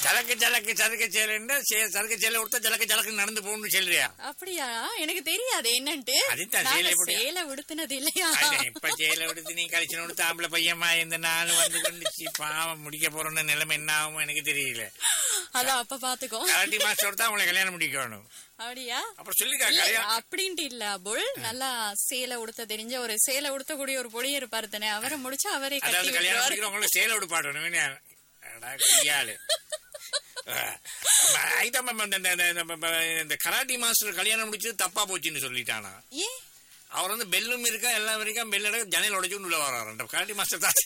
சலக்கு சலக்கு சதுக்க சேலுன்னா சதுக்க சேலை கொடுத்தா ஜலக்கு ஜலக்கு நடந்து போகணும்னு சொல்றியா அப்படியா எனக்கு தெரியாது என்னன்ட்டு அதுதான் நாங்க சேலை எப்படி- சேலை உடுத்தினது இல்லையா அட, இப்ப சேலை எடுத்து நீ கழிச்சு கொடுத்து ஆம்பளை பையமா இந்த நாள் வந்து கொண்டு சீ, பாவம் முடிக்க போறோம்னு நிலைமை என்ன ஆகும் எனக்கு தெரியல அதான் அப்ப பாத்துக்கோ கராட்டி மாஸ்டர் தான் உங்களை கல்யாணம் முடிக்கணும் அப்படியா அப்புறம் சொல்லிக்கா இல்ல, கல்யாணம் அப்படின்ட்டு இல்ல அபுல் நல்லா சேலை உடுத்த தெரிஞ்ச ஒரு சேலை உடுத்தக்கூடிய ஒரு பொடிய இருப்பாரு தானே அவரை முடிச்சு அவரே கட்டி அதாவது கல்யாணம் விட்டுருவாரு முடிக்கிறவங்கள சேலை உடுப்பாடணும் என்ன? அடா, கையாளு. அஹ், ஐட்டம் இந்த- இந்த- இந்த- இந்த- இந்த கராட்டி மாஸ்டர் கல்யாணம் முடிச்சது தப்பா போச்சுன்னு சொல்லிட்டானா ஏன் அவர் வந்து பெல்லும் இருக்கா எல்லாம் வரைக்கும் பெல் அடக்க ஜன்னல் உடைச்சு உள்ள வராரு கராட்டி மாஸ்டர் தான்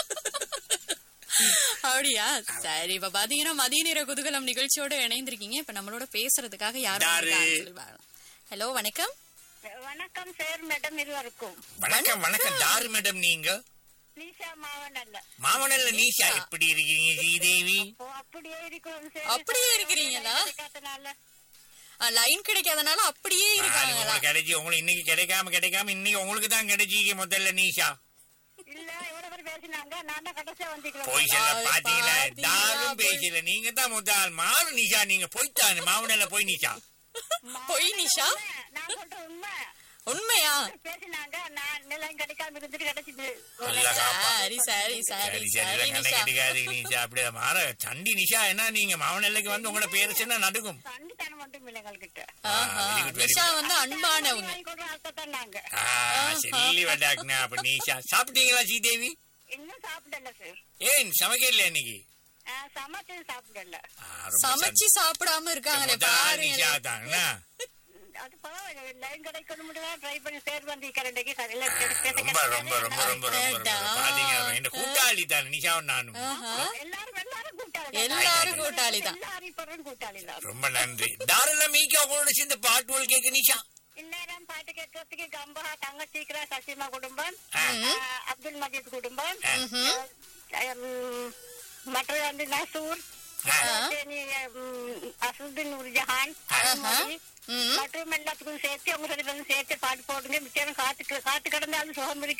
அப்படியா சரி இப்ப பாத்தீங்கன்னா மதிய நேர குதூகலம் நிகழ்ச்சியோட இணைந்திருக்கீங்க இப்ப நம்மளோட பேசுறதுக்காக யாரு? யாரும் ஹலோ வணக்கம் வணக்கம் சார் மேடம் இருவருக்கும் வணக்கம் வணக்கம் தாரு மேடம் நீங்க நீஷா மாவன் அல்ல மாமனல்ல நீஷா எப்படி இருக்கீங்க ஸ்ரீதேவி ஓ அப்படியே இருக்கிறோம் சார் அப்படியே இருக்கிறீங்களா? கிடைக்காதனால லைன் கிடைக்காதனால அப்படியே அது இருக்காங்களா உங்களுக்கு கிடைச்சி உங்களுக்கு இன்னைக்கு கிடைக்காம கிடைக்காம இன்னைக்கு உங்களுக்கு தான் கிடைச்சிக்க முதல்ல நீஷா இல்ல இவ்வளவு பேர் பேசினாங்க நான் தான் கடைசியா வந்துக்கிறோம் போய் சொல்ல அது பாத்தீங்களா பாத்தீங்களா, தாரும் போய். பேசல நீங்க தான் முதல் மாறு நிஷா நீங்க போய்த்தானு மாமனல்ல போய் நிஷா பொய் நிஷா நான் சொல்ற உண்மை உண்மையா பேசினாங்க நான் நிலம் கிடைக்காம இருந்துட்டு கிடைச்சிது நல்லா காப்பா. சரி சரி சரி சரி சரி சரி கண்ணை நிஷா கட்டிக்காது நிஷா அப்படியே மாற சண்டி நிஷா என்ன நீங்க மாமனல்லைக்கு வந்து உங்களோட பேரு சொன்னா நடுக்கும் சண்டித்தனம் மட்டும் இல்லை எங்கள்கிட்ட ஆஹா, very good, very நிஷா வந்து அன்பானவங்க வாங்கி கொடுற அர்த்தத்தான் நாங்க ஆ, சொல்லி வந்தாக்குனா அப்ப நீஷா சாப்பிட்டீங்களா ஸ்ரீதேவி இன்னும் சாப்பிடல சார் ஏன் சமைக்கல இன்னைக்கு சமைச்சு சாப்பிடல ஆ, ரொம்ப சமைச்சு சாப்பிடாம இருக்காங்களே முதல் பாருங்க நிஷா தான் என்ன? அது பரவாயில்ல லைன் கிடைக்கணும் மட்டும் ட்ரை பண்ணி சேர் வந்து கரண்டைக்கு ரொம்ப ரொம்ப ரொம்ப ரொம்ப ரொம்ப ரொம்ப பாத்தீங்க இந்த கூட்டாளி தான் நிஷாவும் நானும் எல்லாரும் எல்லாரும் கூட்டாளி எல்லாரும் கூட்டாளி தான் எல்லாரும் இப்ப கூட்டாளி தான் ரொம்ப நன்றி தாராள மீக்க உங்களோட சேர்ந்து பாட்டுகள் கேட்க நிஷா இந்நேரம் பாட்டு கேட்கறதுக்கு கம்பா தங்கச்சீக்கிரா சசிமா குடும்பம் ஆ. ஆ, அப்துல் மஜீத் குடும்பம் ம், மற்ற வந்து நசூர் தேனி, ம், அசுதீன் நூர்ஜஹான் அருள்மொழி, மற்றும் எல்லாத்துக்கும் சேர்த்து அவங்க ரெண்டு பேரும் சேர்த்து பாட்டு போடுங்க மிச்சம் காத்து காத்து கிடந்தாலும் சுகம்